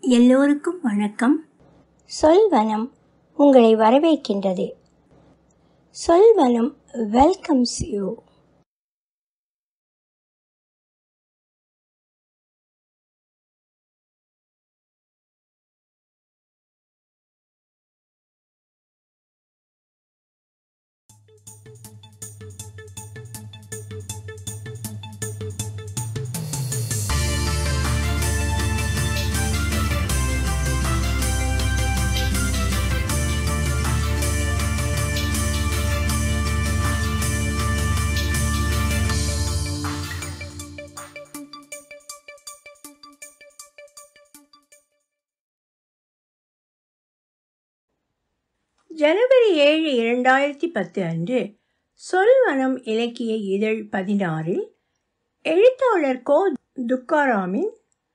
எல்லோருக்கும் வணக்கம் சொல்வனம் உங்களை வரவேற்கின்றது சொல்வனம் வெல்கம்ஸ் யூ ஜனவரி ஏழு இரண்டாயிரத்தி பத்து அன்று சொல்வனம் இலக்கிய இதழ் பதினாறில் எழுத்தாளர் கோ துக்காராமின்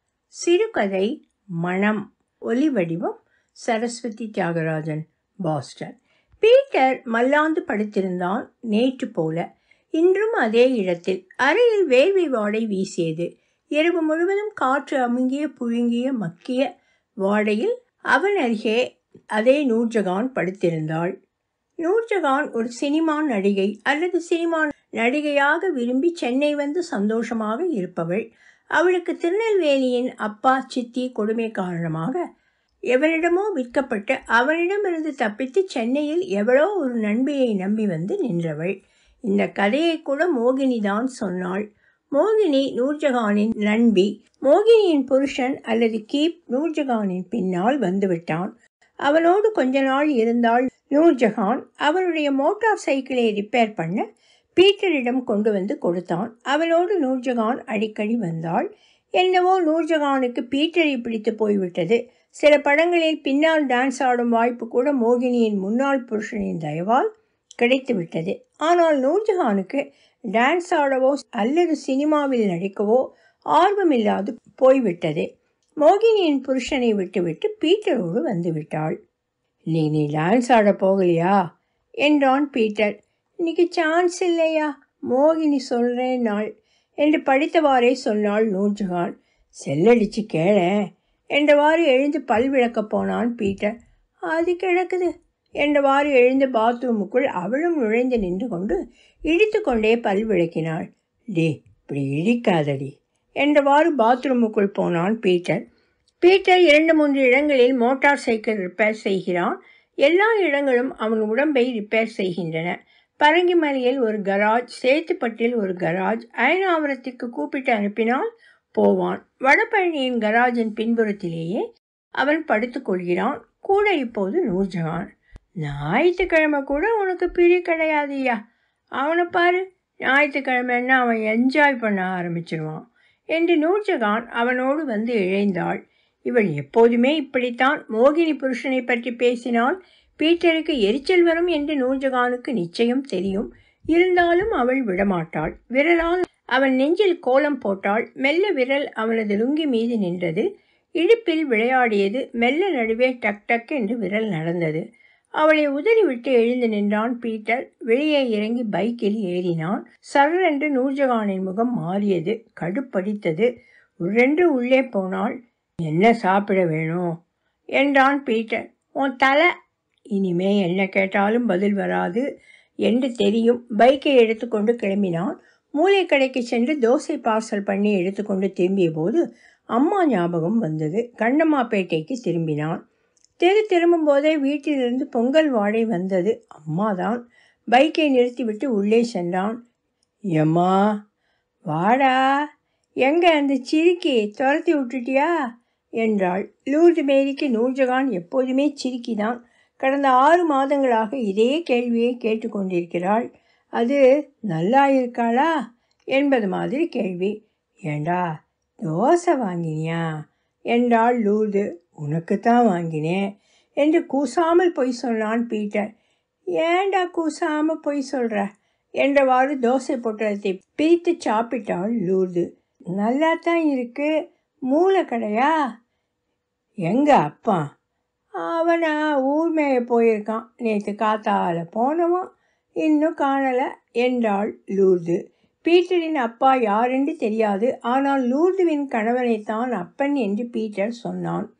சிறுகதை மனம் ஒலிவடிவம் சரஸ்வதி தியாகராஜன் பாஸ்டன் பீட்டர் மல்லாந்து படுத்திருந்தான் நேற்று போல இன்றும் அதே இடத்தில் அறையில் வேர்வை வாடை வீசியது இரவு முழுவதும் காற்று அமுங்கிய புழுங்கிய மக்கிய வாடையில் அவன் அருகே அதே நூர்ஜகான் படுத்திருந்தாள் நூர்ஜகான் ஒரு சினிமா நடிகை அல்லது சினிமா நடிகையாக விரும்பி சென்னை வந்து சந்தோஷமாக இருப்பவள் அவளுக்கு திருநெல்வேலியின் அப்பா சித்தி கொடுமை காரணமாக எவனிடமோ விற்கப்பட்டு அவனிடமிருந்து தப்பித்து சென்னையில் எவளோ ஒரு நண்பியை நம்பி வந்து நின்றவள் இந்த கதையை கூட மோகினி தான் சொன்னாள் மோகினி நூர்ஜகானின் நண்பி மோகினியின் புருஷன் அல்லது கீப் நூர்ஜகானின் பின்னால் வந்துவிட்டான் அவனோடு கொஞ்ச நாள் இருந்தால் நூர்ஜஹான் அவனுடைய மோட்டார் சைக்கிளை ரிப்பேர் பண்ண பீட்டரிடம் கொண்டு வந்து கொடுத்தான் அவனோடு நூர்ஜஹான் அடிக்கடி வந்தாள் என்னவோ நூர்ஜஹானுக்கு பீட்டரை பிடித்து போய்விட்டது சில படங்களில் பின்னால் டான்ஸ் ஆடும் வாய்ப்பு கூட மோகினியின் முன்னாள் புருஷனின் தயவால் கிடைத்துவிட்டது ஆனால் நூர்ஜஹானுக்கு டான்ஸ் ஆடவோ அல்லது சினிமாவில் நடிக்கவோ ஆர்வமில்லாது போய்விட்டது மோகினியின் புருஷனை விட்டுவிட்டு பீட்டரோடு வந்து விட்டாள் நீ நீ டான்ஸ் ஆட போகலையா என்றான் பீட்டர் இன்னைக்கு சான்ஸ் இல்லையா மோகினி சொல்கிறேன் நாள் என்று படித்தவாறே சொன்னாள் நூர்ஜஹான் செல்லடிச்சு கேளேன் என்றவாறு எழுந்து பல் விளக்கப் போனான் பீட்டர் அது கிடக்குது என்றவாறு எழுந்து பாத்ரூமுக்குள் அவளும் நுழைந்து நின்று கொண்டு இடித்து கொண்டே பல் விளக்கினாள் டே இப்படி இடிக்காதடி என்றவாறு பாத்ரூமுக்குள் போனான் பீட்டர் பீட்டர் இரண்டு மூன்று இடங்களில் மோட்டார் சைக்கிள் ரிப்பேர் செய்கிறான் எல்லா இடங்களும் அவன் உடம்பை ரிப்பேர் செய்கின்றன பரங்கிமலையில் ஒரு கராஜ் சேத்துப்பட்டில் ஒரு கராஜ் அயனாவரத்திற்கு கூப்பிட்டு அனுப்பினால் போவான் வடபழனியின் கராஜின் பின்புறத்திலேயே அவன் படுத்துக் கொள்கிறான் கூட இப்போது நூர்ஜஹான் ஞாயிற்றுக்கிழமை கூட உனக்கு பிரி கிடையாதுயா அவனை பாரு ஞாயிற்றுக்கிழமைன்னா அவன் என்ஜாய் பண்ண ஆரம்பிச்சிருவான் என்று நூர்ஜகான் அவனோடு வந்து இழைந்தாள் இவள் எப்போதுமே இப்படித்தான் மோகினி புருஷனை பற்றி பேசினால் பீட்டருக்கு எரிச்சல் வரும் என்று நூர்ஜகானுக்கு நிச்சயம் தெரியும் இருந்தாலும் அவள் விடமாட்டாள் விரலால் அவன் நெஞ்சில் கோலம் போட்டாள் மெல்ல விரல் அவனது லுங்கி மீது நின்றது இடுப்பில் விளையாடியது மெல்ல நடுவே டக் டக் என்று விரல் நடந்தது அவளை உதறிவிட்டு எழுந்து நின்றான் பீட்டர் வெளியே இறங்கி பைக்கில் ஏறினான் சர்ரென்று நூர்ஜகானின் முகம் மாறியது கடுப்படித்தது உரென்று உள்ளே போனாள் என்ன சாப்பிட வேணும் என்றான் பீட்டர் உன் தலை இனிமே என்ன கேட்டாலும் பதில் வராது என்று தெரியும் பைக்கை எடுத்துக்கொண்டு கிளம்பினான் மூளை கடைக்கு சென்று தோசை பார்சல் பண்ணி எடுத்துக்கொண்டு திரும்பிய போது அம்மா ஞாபகம் வந்தது கண்ணம்மாப்பேட்டைக்கு திரும்பினான் தெரு திரும்பும் போதே வீட்டிலிருந்து பொங்கல் வாடை வந்தது அம்மாதான் பைக்கை நிறுத்திவிட்டு உள்ளே சென்றான் எம்மா வாடா எங்க அந்த சிரிக்கி துரத்தி விட்டுட்டியா என்றாள் லூர்து மேரிக்கு நூர்ஜகான் எப்போதுமே சிரிக்கிதான் கடந்த ஆறு மாதங்களாக இதே கேள்வியை கேட்டுக்கொண்டிருக்கிறாள் அது நல்லா இருக்காளா என்பது மாதிரி கேள்வி ஏண்டா தோசை வாங்கினியா என்றாள் லூர்து உனக்கு தான் வாங்கினேன் என்று கூசாமல் பொய் சொன்னான் பீட்டர் ஏண்டா கூசாமல் பொய் சொல்கிற என்றவாறு தோசை பொட்டலத்தை பிரித்து சாப்பிட்டாள் லூர்து நல்லா தான் இருக்கு மூளை கடையா எங்க அப்பா அவனா ஊர் மேய போயிருக்கான் நேற்று காத்தால போனவன் இன்னும் காணலை என்றாள் லூர்து பீட்டரின் அப்பா யாரென்று தெரியாது ஆனால் லூர்துவின் கணவனைத்தான் அப்பன் என்று பீட்டர் சொன்னான்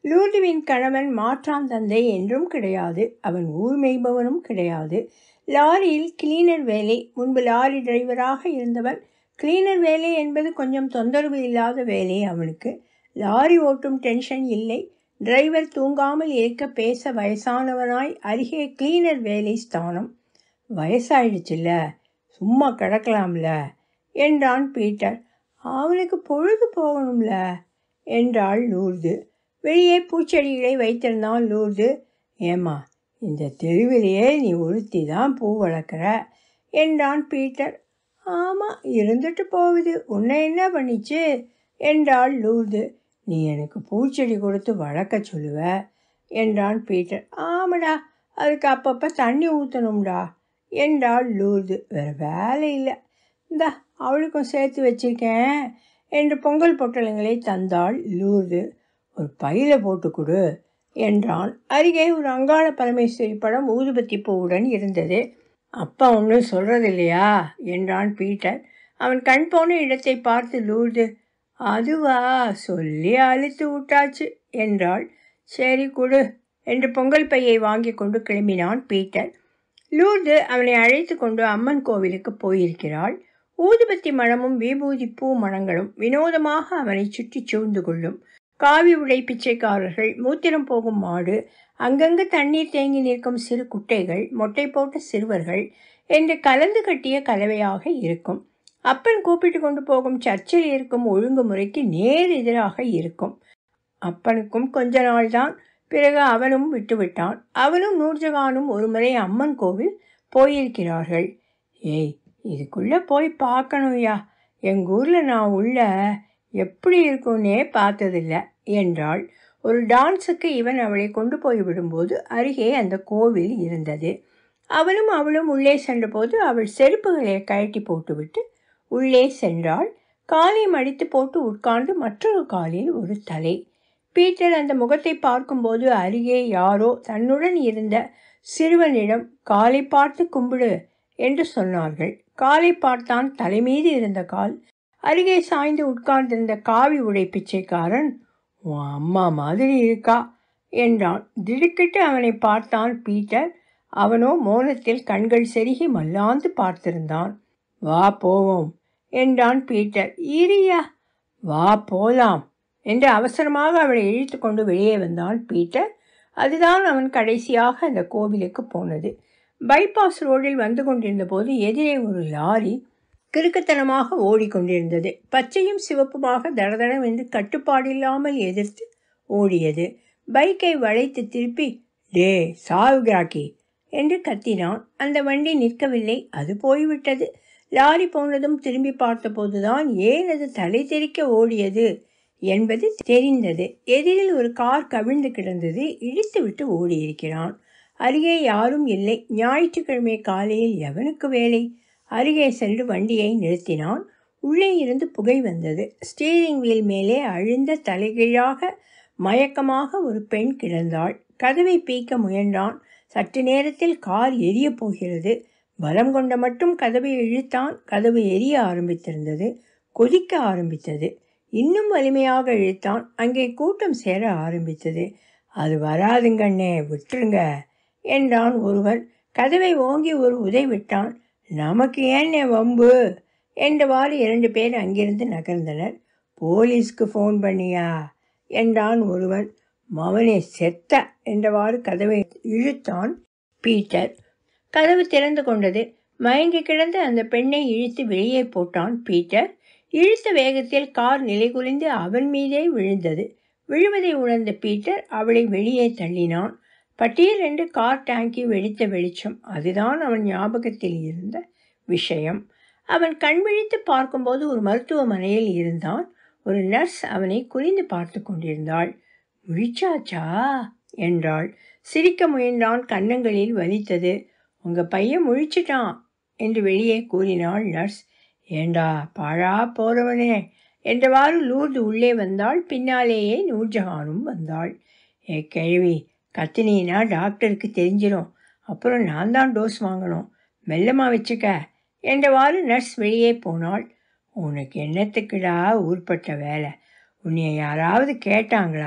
லூர்துவின் கணவன் மாற்றான் தந்தை என்றும் கிடையாது அவன் ஊர் மேய்பவனும் கிடையாது லாரியில் கிளீனர் வேலை முன்பு லாரி டிரைவராக இருந்தவன் கிளீனர் வேலை என்பது கொஞ்சம் தொந்தரவு இல்லாத வேலை அவனுக்கு லாரி ஓட்டும் டென்ஷன் இல்லை டிரைவர் தூங்காமல் இருக்க பேச வயசானவனாய் அருகே கிளீனர் வேலை ஸ்தானம் வயசாயிடுச்சுல்ல சும்மா கிடக்கலாம்ல என்றான் பீட்டர் அவனுக்கு பொழுது போகணும்ல என்றாள் லூர்து வெளியே பூச்செடிகளை வைத்திருந்தான் லூர்து ஏம்மா இந்த தெருவிலேயே நீ ஒருத்தி தான் பூ வளர்க்குற என்றான் பீட்டர் ஆமாம் இருந்துட்டு போகுது உன்னை என்ன பண்ணிச்சு என்றாள் லூர்து நீ எனக்கு பூச்செடி கொடுத்து வளர்க்க சொல்லுவ என்றான் பீட்டர் ஆமாடா அதுக்கு அப்பப்போ தண்ணி ஊற்றணும்டா என்றாள் லூர்து வேறு வேலை இல்லை இந்தா அவளுக்கும் சேர்த்து வச்சிருக்கேன் என்று பொங்கல் பொட்டலங்களை தந்தாள் லூர்து ஒரு பையில போட்டு கொடு என்றான் அருகே ஒரு அங்காள பரமேஸ்வரி படம் ஊதுபத்தி பூவுடன் இருந்தது அப்பா ஒன்றும் சொல்கிறது இல்லையா என்றான் பீட்டர் அவன் கண் போன இடத்தை பார்த்து லூர்து அதுவா சொல்லி அழுத்து விட்டாச்சு என்றாள் சரி கொடு என்று பொங்கல் பையை வாங்கி கொண்டு கிளம்பினான் பீட்டர் லூர்து அவனை அழைத்து கொண்டு அம்மன் கோவிலுக்கு போயிருக்கிறாள் ஊதுபத்தி மணமும் விபூதி பூ மணங்களும் வினோதமாக அவனை சுற்றி சூழ்ந்து கொள்ளும் காவி உடை பிச்சைக்காரர்கள் மூத்திரம் போகும் மாடு அங்கங்கு தண்ணீர் தேங்கி நிற்கும் சிறு குட்டைகள் மொட்டை போட்ட சிறுவர்கள் என்று கலந்து கட்டிய கலவையாக இருக்கும் அப்பன் கூப்பிட்டு கொண்டு போகும் சர்ச்சில் இருக்கும் ஒழுங்குமுறைக்கு நேர் எதிராக இருக்கும் அப்பனுக்கும் கொஞ்ச நாள்தான் பிறகு அவனும் விட்டுவிட்டான் அவனும் நூர்ஜகானும் ஒருமுறை அம்மன் கோவில் போயிருக்கிறார்கள் ஏய் இதுக்குள்ளே போய் பார்க்கணும்யா எங்கள் ஊரில் நான் உள்ள எப்படி இருக்கும்னே பார்த்ததில்ல என்றாள் ஒரு டான்ஸுக்கு இவன் அவளை கொண்டு போய் விடும்போது அருகே அந்த கோவில் இருந்தது அவனும் அவளும் உள்ளே சென்றபோது அவள் செருப்புகளை கழட்டி போட்டுவிட்டு உள்ளே சென்றாள் காலை மடித்து போட்டு உட்கார்ந்து மற்றொரு காலில் ஒரு தலை பீட்டர் அந்த முகத்தை பார்க்கும்போது அருகே யாரோ தன்னுடன் இருந்த சிறுவனிடம் காலை பார்த்து கும்பிடு என்று சொன்னார்கள் காலை பார்த்தான் தலைமீது இருந்த கால் அருகே சாய்ந்து உட்கார்ந்திருந்த காவி உடை பிச்சைக்காரன் உன் அம்மா மாதிரி இருக்கா என்றான் திடுக்கிட்டு அவனை பார்த்தான் பீட்டர் அவனோ மோனத்தில் கண்கள் செருகி மல்லாந்து பார்த்திருந்தான் வா போவோம் என்றான் பீட்டர் ஈரியா வா போலாம் என்று அவசரமாக அவளை இழுத்து கொண்டு வெளியே வந்தான் பீட்டர் அதுதான் அவன் கடைசியாக அந்த கோவிலுக்கு போனது பைபாஸ் ரோடில் வந்து கொண்டிருந்த போது எதிரே ஒரு லாரி கிறுக்குத்தனமாக ஓடிக்கொண்டிருந்தது பச்சையும் சிவப்புமாக தடதடம் என்று கட்டுப்பாடில்லாமல் எதிர்த்து ஓடியது பைக்கை வளைத்து திருப்பி டே சாவுகிராக்கி என்று கத்தினான் அந்த வண்டி நிற்கவில்லை அது போய்விட்டது லாரி போனதும் திரும்பி பார்த்தபோதுதான் ஏன் அது தலை தெறிக்க ஓடியது என்பது தெரிந்தது எதிரில் ஒரு கார் கவிழ்ந்து கிடந்தது இடித்துவிட்டு ஓடியிருக்கிறான் அருகே யாரும் இல்லை ஞாயிற்றுக்கிழமை காலையில் எவனுக்கு வேலை அருகே சென்று வண்டியை நிறுத்தினான் உள்ளே இருந்து புகை வந்தது ஸ்டீரிங் வீல் மேலே அழிந்த தலைகீழாக மயக்கமாக ஒரு பெண் கிடந்தாள் கதவை பீக்க முயன்றான் சற்று நேரத்தில் கார் எரிய போகிறது பலம் கொண்ட மட்டும் கதவை இழுத்தான் கதவு எரிய ஆரம்பித்திருந்தது கொதிக்க ஆரம்பித்தது இன்னும் வலிமையாக இழுத்தான் அங்கே கூட்டம் சேர ஆரம்பித்தது அது வராதுங்கண்ணே விட்டுருங்க என்றான் ஒருவர் கதவை ஓங்கி ஒரு உதை விட்டான் நமக்கு ஏன் வம்பு என்றவாறு இரண்டு பேர் அங்கிருந்து நகர்ந்தனர் போலீஸ்க்கு ஃபோன் பண்ணியா என்றான் ஒருவன் மவனே செத்த என்றவாறு கதவை இழுத்தான் பீட்டர் கதவு திறந்து கொண்டது மயங்கி கிடந்த அந்த பெண்ணை இழுத்து வெளியே போட்டான் பீட்டர் இழுத்த வேகத்தில் கார் நிலைகுலைந்து அவன் மீதே விழுந்தது விழுவதை உணர்ந்த பீட்டர் அவளை வெளியே தள்ளினான் பட்டியல் என்று கார் டேங்கி வெடித்த வெளிச்சம் அதுதான் அவன் ஞாபகத்தில் இருந்த விஷயம் அவன் கண் விழித்து பார்க்கும்போது ஒரு மருத்துவமனையில் இருந்தான் ஒரு நர்ஸ் அவனை குறிந்து பார்த்து கொண்டிருந்தாள் முழிச்சாச்சா என்றாள் சிரிக்க முயன்றான் கன்னங்களில் வலித்தது உங்க பையன் முழிச்சிட்டான் என்று வெளியே கூறினாள் நர்ஸ் ஏண்டா பாழா போறவனே என்றவாறு லூர்து உள்ளே வந்தாள் பின்னாலேயே நூர்ஜஹானும் வந்தாள் ஏ கேள்வி கத்தினீனா டாக்டருக்கு தெரிஞ்சிடும் அப்புறம் நான் தான் டோஸ் வாங்கணும் மெல்லமா வச்சுக்க என்றவாறு நர்ஸ் வெளியே போனாள் உனக்கு என்னத்துக்குடா ஊர்பட்ட வேலை உன்னைய யாராவது கேட்டாங்களா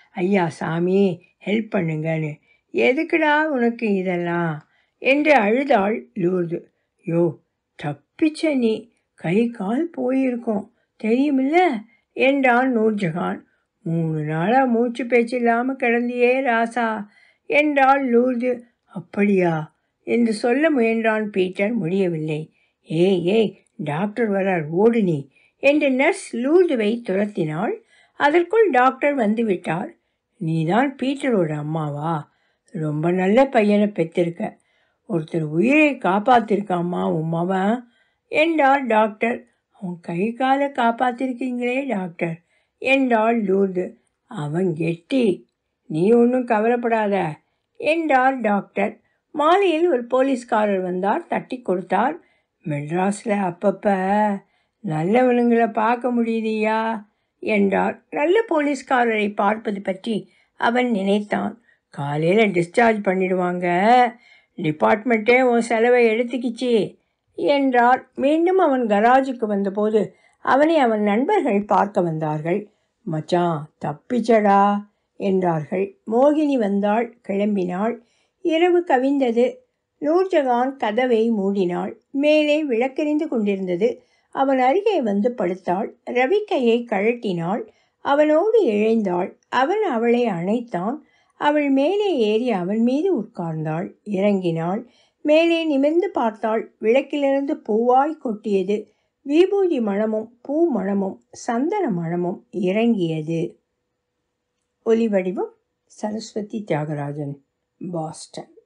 ஐயா சாமி ஹெல்ப் பண்ணுங்கன்னு எதுக்குடா உனக்கு இதெல்லாம் என்று அழுதாள் லூர்து யோ தப்பிச்ச நீ கை கால் போயிருக்கோம் தெரியுமில்ல என்றான் நூர்ஜஹான் மூணு நாளாக மூச்சு பேச்சு இல்லாமல் கிடந்தியே ராசா என்றாள் லூர்து அப்படியா என்று சொல்ல முயன்றான் பீட்டர் முடியவில்லை ஏய் ஏய் டாக்டர் வரார் ஓடு நீ என்று நர்ஸ் லூர்துவை துரத்தினாள் அதற்குள் டாக்டர் வந்து விட்டார் நீதான் பீட்டரோட அம்மாவா ரொம்ப நல்ல பையனை பெற்றிருக்க ஒருத்தர் உயிரை காப்பாத்திருக்காம்மா உன் மவன் என்றார் டாக்டர் அவன் கை காலை காப்பாத்திருக்கீங்களே டாக்டர் என்றாள் லூர்து அவன் கெட்டி நீ ஒன்றும் கவலைப்படாத என்றார் டாக்டர் மாலையில் ஒரு போலீஸ்காரர் வந்தார் தட்டி கொடுத்தார் மெட்ராஸில் அப்பப்போ நல்லவனுங்களை பார்க்க முடியுதியா என்றார் நல்ல போலீஸ்காரரை பார்ப்பது பற்றி அவன் நினைத்தான் காலையில் டிஸ்சார்ஜ் பண்ணிடுவாங்க டிபார்ட்மெண்ட்டே உன் செலவை எடுத்துக்கிச்சு என்றார் மீண்டும் அவன் கராஜுக்கு வந்தபோது அவனை அவன் நண்பர்கள் பார்க்க வந்தார்கள் மச்சான் தப்பிச்சடா என்றார்கள் மோகினி வந்தாள் கிளம்பினாள் இரவு கவிந்தது நூர்ஜகான் கதவை மூடினாள் மேலே விளக்கெறிந்து கொண்டிருந்தது அவன் அருகே வந்து படுத்தாள் ரவிக்கையை கழட்டினாள் அவனோடு இழைந்தாள் அவன் அவளை அணைத்தான் அவள் மேலே ஏறி அவன் மீது உட்கார்ந்தாள் இறங்கினாள் மேலே நிமிர்ந்து பார்த்தாள் விளக்கிலிருந்து பூவாய் கொட்டியது விபூதி மணமும் பூ மணமும் சந்தன மணமும் இறங்கியது ஒலிவடிவம் சரஸ்வதி தியாகராஜன் பாஸ்டன்